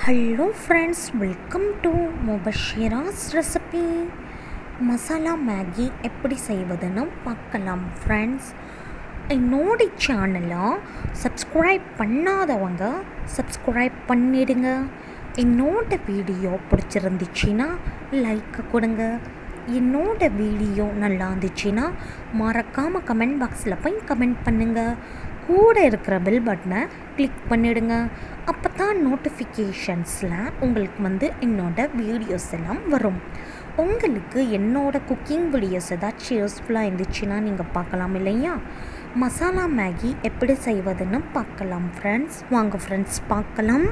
hello friends welcome to Mubashira's recipe masala Maggi எப்படி செய்வதுன்னு பார்க்கலாம் ஃப்ரெண்ட்ஸ் என்னோட சேனலை சப்ஸ்கிரைப் பண்ணாதவங்க சப்ஸ்கிரைப் பண்ணிடுங்க என்னோட வீடியோ பிடிச்சிருந்துச்சின்னா லைக் கொடுங்க என்னோட வீடியோ நல்லா இருந்துச்சுன்னா மறக்காமல் கமெண்ட் பாக்ஸில் போய் கமெண்ட் பண்ணுங்கள் கூட இருக்கிற பெல் பட்டனை கிளிக் பண்ணிடுங்க அப்போ தான் நோட்டிஃபிகேஷன்ஸில் உங்களுக்கு வந்து என்னோட வீடியோஸ் எல்லாம் வரும் உங்களுக்கு என்னோட குக்கிங் வீடியோஸ் ஏதாச்சும் யூஸ்ஃபுல்லாக இருந்துச்சுன்னா நீங்கள் பார்க்கலாம் இல்லையா மசாலா மேகி எப்படி செய்வதுன்னு பார்க்கலாம் ஃப்ரெண்ட்ஸ் வாங்க ஃப்ரெண்ட்ஸ் பார்க்கலாம்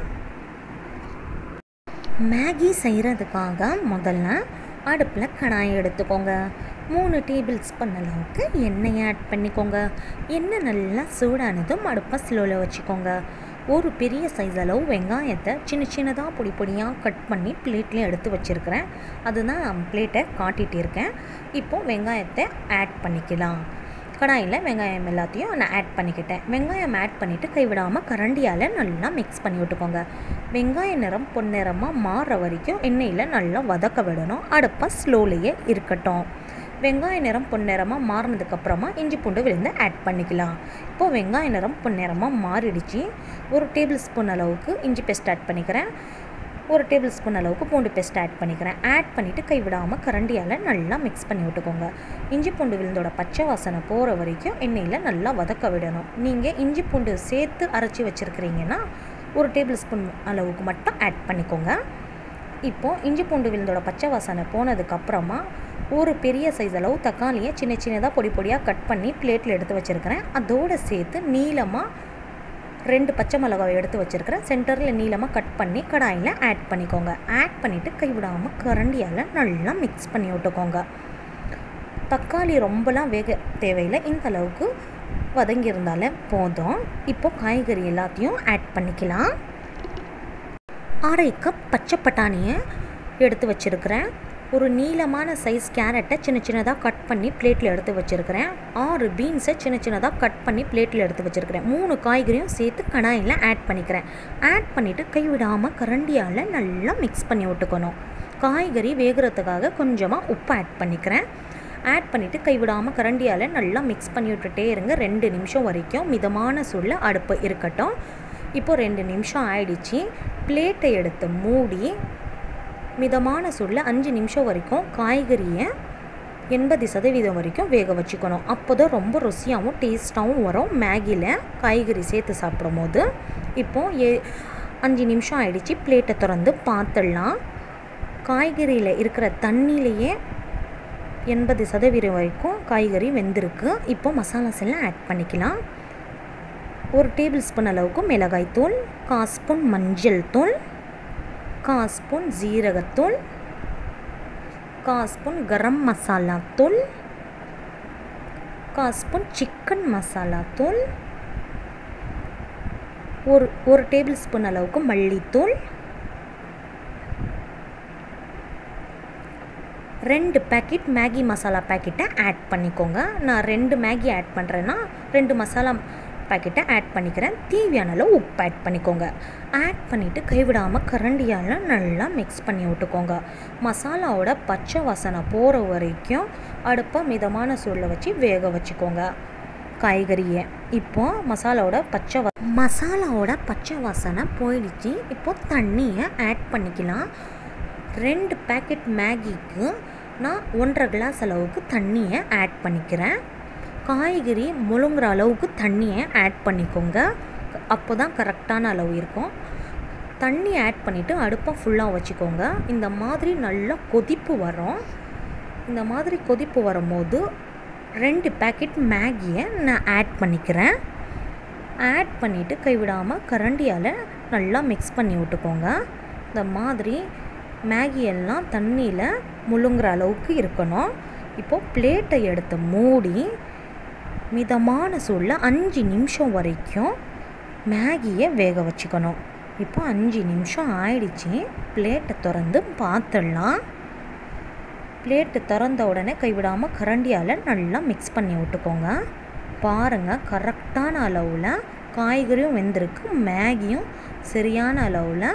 மேகி செய்கிறதுக்காக முதல்ல அடுப்பில் கடாயை எடுத்துக்கோங்க மூணு டேபிள் ஸ்பூன் அளவுக்கு எண்ணெயை ஆட் பண்ணிக்கோங்க எண்ணெய் நல்லா சூடானதும் அடுப்பை ஸ்லோவில் வச்சுக்கோங்க ஒரு பெரிய சைஸ் அளவு வெங்காயத்தை சின்ன சின்னதாக பொடி பொடியாக கட் பண்ணி பிளேட்டில் எடுத்து வச்சுருக்கிறேன் அதுதான் நான் பிளேட்டை காட்டிகிட்டு இருக்கேன் இப்போது வெங்காயத்தை ஆட் பண்ணிக்கலாம் கடாயில் வெங்காயம் எல்லாத்தையும் நான் ஆட் பண்ணிக்கிட்டேன் வெங்காயம் ஆட் பண்ணிவிட்டு கைவிடாமல் கரண்டியால் நல்லா மிக்ஸ் பண்ணி விட்டுக்கோங்க வெங்காய நிறம் பொன்னிறமாக மாறுற வரைக்கும் எண்ணெயில் நல்லா வதக்க விடணும் அடுப்பை ஸ்லோலையே இருக்கட்டும் வெங்காய நிறம் பொன்னிறமாக மாறினதுக்கப்புறமா இஞ்சி பூண்டு விழுந்து ஆட் பண்ணிக்கலாம் இப்போது வெங்காய நிறம் பொன்னிறமாக மாறிடுச்சு ஒரு டேபிள் ஸ்பூன் அளவுக்கு இஞ்சி பேஸ்ட் ஆட் பண்ணிக்கிறேன் ஒரு டேபிள் ஸ்பூன் அளவுக்கு பூண்டு பேஸ்ட் ஆட் பண்ணிக்கிறேன் ஆட் பண்ணிவிட்டு கைவிடாமல் கரண்டியால் நல்லா மிக்ஸ் பண்ணி விட்டுக்கோங்க இஞ்சி பூண்டு விழுந்தோட பச்சை வாசனை போகிற வரைக்கும் எண்ணெயில் நல்லா வதக்க விடணும் நீங்கள் இஞ்சி பூண்டு சேர்த்து அரைச்சி வச்சுருக்கிறீங்கன்னா ஒரு டேபிள் ஸ்பூன் அளவுக்கு மட்டும் ஆட் பண்ணிக்கோங்க இப்போது இஞ்சி பூண்டு விழுந்தோட பச்சை வாசனை போனதுக்கப்புறமா ஒரு பெரிய சைஸ் அளவு தக்காளியை சின்ன சின்னதாக பொடி பொடியாக கட் பண்ணி பிளேட்டில் எடுத்து வச்சுருக்கிறேன் அதோடு சேர்த்து நீளமாக ரெண்டு பச்சை மிளகாவை எடுத்து வச்சுருக்கிறேன் சென்டரில் நீளமாக கட் பண்ணி கடாயில் ஆட் பண்ணிக்கோங்க ஆட் பண்ணிவிட்டு கைவிடாமல் கரண்டியால் நல்லா மிக்ஸ் பண்ணி விட்டுக்கோங்க தக்காளி ரொம்பலாம் வேக தேவையில்லை இந்த அளவுக்கு வதங்கியிருந்தாலே போதும் இப்போது காய்கறி எல்லாத்தையும் ஆட் பண்ணிக்கலாம் அரை கப் பச்சை பட்டாணியை எடுத்து வச்சுருக்கிறேன் ஒரு நீளமான சைஸ் கேரட்டை சின்ன சின்னதாக கட் பண்ணி பிளேட்டில் எடுத்து வச்சுருக்கிறேன் ஆறு பீன்ஸை சின்ன சின்னதாக கட் பண்ணி பிளேட்டில் எடுத்து வச்சுருக்கிறேன் மூணு காய்கறியும் சேர்த்து கடாயில் ஆட் பண்ணிக்கிறேன் ஆட் பண்ணிவிட்டு கைவிடாமல் கரண்டியால் நல்லா மிக்ஸ் பண்ணி விட்டுக்கணும் காய்கறி வேகிறதுக்காக கொஞ்சமாக உப்பு ஆட் பண்ணிக்கிறேன் ஆட் பண்ணிவிட்டு கைவிடாமல் கரண்டியால் நல்லா மிக்ஸ் பண்ணி விட்டுட்டே இருங்க ரெண்டு நிமிஷம் வரைக்கும் மிதமான சூழல அடுப்பு இருக்கட்டும் இப்போது ரெண்டு நிமிஷம் ஆயிடுச்சு பிளேட்டை எடுத்து மூடி மிதமான சூடில் அஞ்சு நிமிஷம் வரைக்கும் காய்கறியை எண்பது சதவீதம் வரைக்கும் வேக வச்சுக்கணும் அப்போ தான் ரொம்ப ருசியாகவும் டேஸ்ட்டாகவும் வரும் மேகியில் காய்கறி சேர்த்து சாப்பிடும் போது இப்போது ஏ அஞ்சு நிமிஷம் ஆயிடுச்சு பிளேட்டை திறந்து பார்த்துடலாம் காய்கறியில் இருக்கிற தண்ணியிலையே எண்பது சதவீதம் வரைக்கும் காய்கறி வெந்திருக்கு இப்போ மசாலாஸ் எல்லாம் ஆட் பண்ணிக்கலாம் ஒரு டேபிள் ஸ்பூன் அளவுக்கு மிளகாய்த்தூள் கால் ஸ்பூன் மஞ்சள் தூள் கால் ஸ்பூன் ஜீரகத்தூள் கால் ஸ்பூன் கரம் மசாலா தூள் கால் ஸ்பூன் சிக்கன் மசாலா தூள் ஒரு ஒரு டேபிள் ஸ்பூன் அளவுக்கு மல்லித்தூள் ரெண்டு பேக்கெட் மேகி மசாலா பேக்கெட்டை ஆட் பண்ணிக்கோங்க நான் ரெண்டு மேகி ஆட் பண்ணுறேன்னா ரெண்டு மசாலா பேக்கெட்டை ஆட் பண்ணிக்கிறேன் தேவையான அளவு உப்பு ஆட் பண்ணிக்கோங்க ஆட் பண்ணிவிட்டு கைவிடாமல் கரண்டியால் நல்லா மிக்ஸ் பண்ணி விட்டுக்கோங்க மசாலாவோட பச்சை வாசனை போகிற வரைக்கும் அடுப்பை மிதமான சூழலை வச்சு வேக வச்சுக்கோங்க காய்கறியை இப்போ மசாலாவோட பச்சை வா மசாலாவோட பச்சை வாசனை போயிடுச்சு இப்போது தண்ணியை ஆட் பண்ணிக்கலாம் ரெண்டு பேக்கெட் மேகிக்கு நான் ஒன்றரை கிளாஸ் அளவுக்கு தண்ணியை ஆட் பண்ணிக்கிறேன் காய்கறி முழுங்குற அளவுக்கு தண்ணியை ஆட் பண்ணிக்கோங்க அப்போ தான் கரெக்டான அளவு இருக்கும் தண்ணி ஆட் பண்ணிவிட்டு அடுப்பை ஃபுல்லாக வச்சுக்கோங்க இந்த மாதிரி நல்லா கொதிப்பு வரும் இந்த மாதிரி கொதிப்பு வரும்போது ரெண்டு பேக்கெட் மேகியை நான் ஆட் பண்ணிக்கிறேன் ஆட் பண்ணிவிட்டு கைவிடாமல் கரண்டியால் நல்லா மிக்ஸ் பண்ணி விட்டுக்கோங்க இந்த மாதிரி மேகி எல்லாம் தண்ணியில் முழுங்குற அளவுக்கு இருக்கணும் இப்போது பிளேட்டை எடுத்து மூடி மிதமான சூழில் அஞ்சு நிமிஷம் வரைக்கும் மேகியை வேக வச்சுக்கணும் இப்போ அஞ்சு நிமிஷம் ஆயிடுச்சு பிளேட்டை திறந்து பார்த்துடலாம் பிளேட்டு திறந்த உடனே கைவிடாமல் கரண்டியால் நல்லா மிக்ஸ் பண்ணி விட்டுக்கோங்க பாருங்கள் கரெக்டான அளவில் காய்கறியும் வெந்திருக்கு மேகியும் சரியான அளவில்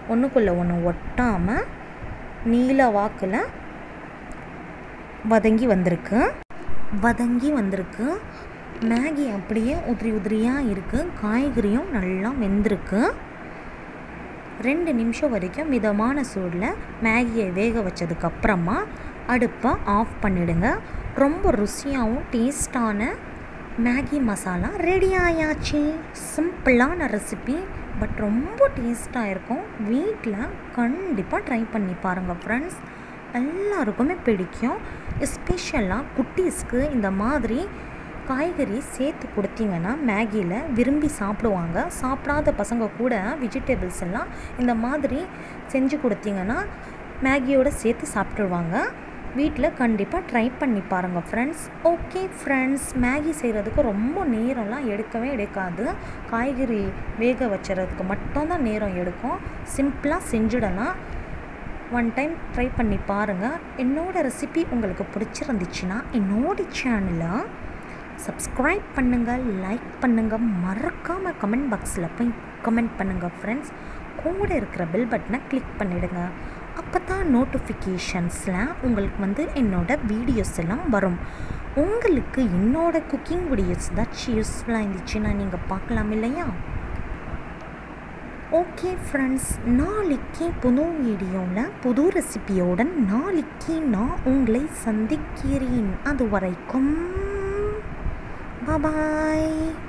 ஒன்றுக்குள்ளே ஒன்று ஒட்டாமல் நீல வாக்கில் வதங்கி வந்திருக்கு வதங்கி வந்திருக்கு மேகி அப்படியே உதிரி உதிரியாக இருக்குது காய்கறியும் நல்லா வெந்திருக்கு ரெண்டு நிமிஷம் வரைக்கும் மிதமான சூடில் மேகியை வேக வச்சதுக்கப்புறமா அடுப்பை ஆஃப் பண்ணிடுங்க ரொம்ப ருசியாகவும் டேஸ்டான மேகி மசாலா ரெடி ஆயாச்சு சிம்பிளான ரெசிபி பட் ரொம்ப டேஸ்ட்டாக இருக்கும் வீட்டில் கண்டிப்பாக ட்ரை பண்ணி பாருங்கள் ஃப்ரெண்ட்ஸ் எல்லாருக்குமே பிடிக்கும் எஸ்பெஷலாக குட்டீஸ்க்கு இந்த மாதிரி காய்கறி சேர்த்து கொடுத்தீங்கன்னா மேகியில் விரும்பி சாப்பிடுவாங்க சாப்பிடாத பசங்க கூட வெஜிடபிள்ஸ் எல்லாம் இந்த மாதிரி செஞ்சு கொடுத்தீங்கன்னா மேகியோடு சேர்த்து சாப்பிட்டுருவாங்க வீட்டில் கண்டிப்பாக ட்ரை பண்ணி பாருங்கள் ஃப்ரெண்ட்ஸ் ஓகே ஃப்ரெண்ட்ஸ் மேகி செய்கிறதுக்கு ரொம்ப நேரம்லாம் எடுக்கவே எடுக்காது காய்கறி வேக வச்சுறதுக்கு மட்டும்தான் நேரம் எடுக்கும் சிம்பிளாக செஞ்சிடலாம் ஒன் டைம் ட்ரை பண்ணி பாருங்கள் என்னோடய ரெசிபி உங்களுக்கு பிடிச்சிருந்துச்சுன்னா என்னோட சேனலை சப்ஸ்கிரைப் பண்ணுங்கள் லைக் பண்ணுங்கள் மறக்காமல் கமெண்ட் பாக்ஸில் போய் கமெண்ட் பண்ணுங்கள் ஃப்ரெண்ட்ஸ் கூட இருக்கிற பெல் பட்டனை கிளிக் பண்ணிவிடுங்க அப்போ தான் நோட்டிஃபிகேஷன்ஸில் உங்களுக்கு வந்து என்னோடய வீடியோஸ் எல்லாம் வரும் உங்களுக்கு என்னோடய குக்கிங் வீடியோஸ் ஏதாச்சும் யூஸ்ஃபுல்லாக இருந்துச்சுன்னா நீங்கள் பார்க்கலாம் இல்லையா ஓகே ஃப்ரெண்ட்ஸ் நாளைக்கு புது வீடியோவில் புது ரெசிபியோடன் நாளைக்கு நான் உங்களை சந்திக்கிறேன் அது வரைக்கும் பாய்